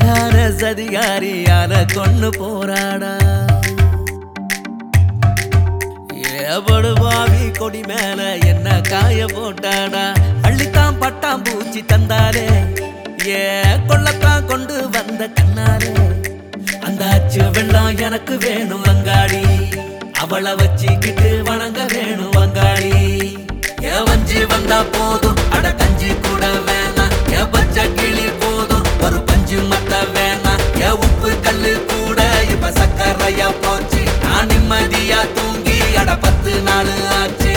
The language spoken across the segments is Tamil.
அழகான சதிகாரியால கொண்டு போராடா ஏபடு பாவி கொடி மேல என்ன காய போட்டாடா அள்ளித்தான் பட்டாம் பூச்சி தந்தாலே ஏ கொள்ளத்தான் கொண்டு வந்த கண்ணாலே அந்த அச்சு வெள்ளம் எனக்கு வேணும் அங்காடி அவளை வச்சுக்கிட்டு வணங்க வேணும் அங்காடி ஏ வஞ்சி வந்தா போதும் அட கஞ்சி கூட வேணாம் ஏ பச்சை கிளி போதும் ஒரு பஞ்சு மத்த வேணாம் ஏ உப்பு கல்லு கூட இப்ப சக்கரையா போச்சு நான் நிம்மதியா தூங்கி அட பத்து நாள் ஆச்சு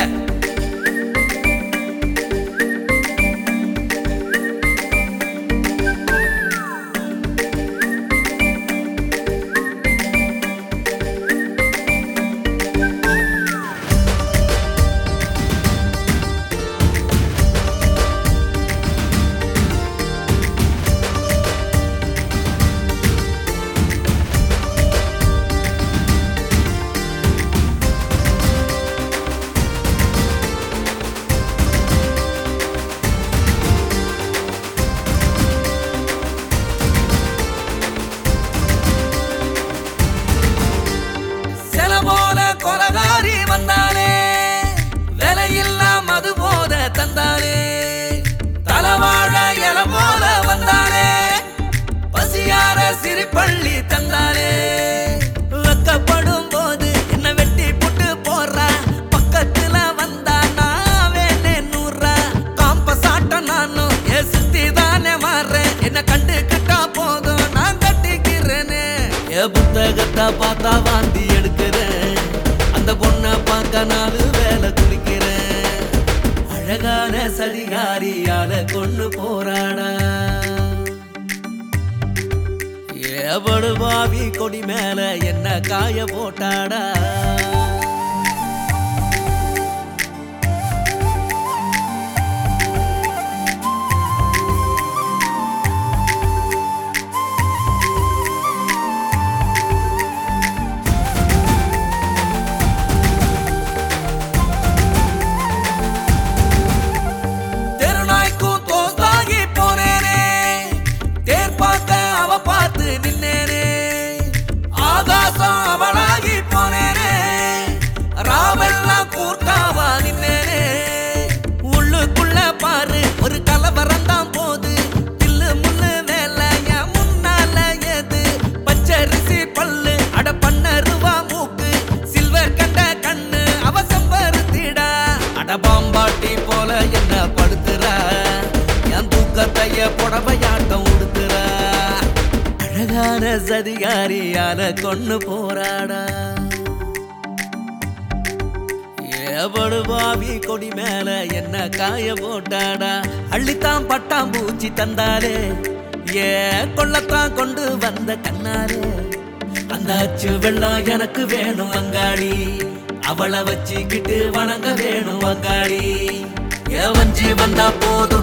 சில போல கொலகாரி வந்தானே விலையில்லா மது போத தந்தானே தலவாழ இல போல வந்தானே பசியார சிரிப்பள்ளி தந்தானே வெக்கப்படும் போது என்ன வெட்டி புட்டு போடுறா பக்கத்துல வந்தா நான் வேணே நூறா காம்ப சாட்ட நானும் ஏ சுத்தி தானே மாறேன் என்ன கண்டுக்கிட்டா போதும் நான் கட்டிக்கிறேனே ஏ புத்தகத்தை பார்த்தா வாந்தி எடுக்கிறேன் அந்த பொண்ணை பார்க்க நாலு வேலை குளிக்கிறேன் அழகான சதிகாரியால கொண்டு போராடா ஏபடு பாவி கொடி மேல என்ன காய போட்டாடா தெருநாய்க்கும் தோஸ்தாகி போனேனே தேர் பார்க்க அவ பார்த்து நின்னேனே ஆகாசம் அவளாகி போனேனே ராவெல்லாம் கூட்டாவா நின்னேனே உள்ளுக்குள்ள பாரு ஒரு கலவரம் தான் போது தில்லு முள்ளு வேலை என் முன்னால ஏது பச்சரிசி பல்லு அட பண்ண ரூபா மூக்கு சில்வர் கண்ட கண்ணு அவ சம்பருத்திடா அட பாம்பாட்டி போல என்ன படுத்துறா என் தூக்கத்தைய புடவையாட்டம் உடுத்துறா அழகான சதிகாரியால கொண்டு போராடா ஏபடு பாவி கொடி மேல என்ன காய போட்டாடா அள்ளித்தான் பட்டாம் பூச்சி தந்தாலே ஏ கொள்ளத்தான் கொண்டு வந்த கண்ணாலே அந்த அச்சு வெள்ளம் எனக்கு வேணும் அங்காடி அவளை வச்சுக்கிட்டு வணங்க வேணும் அங்காடி ஏ வஞ்சி வந்தா போதும்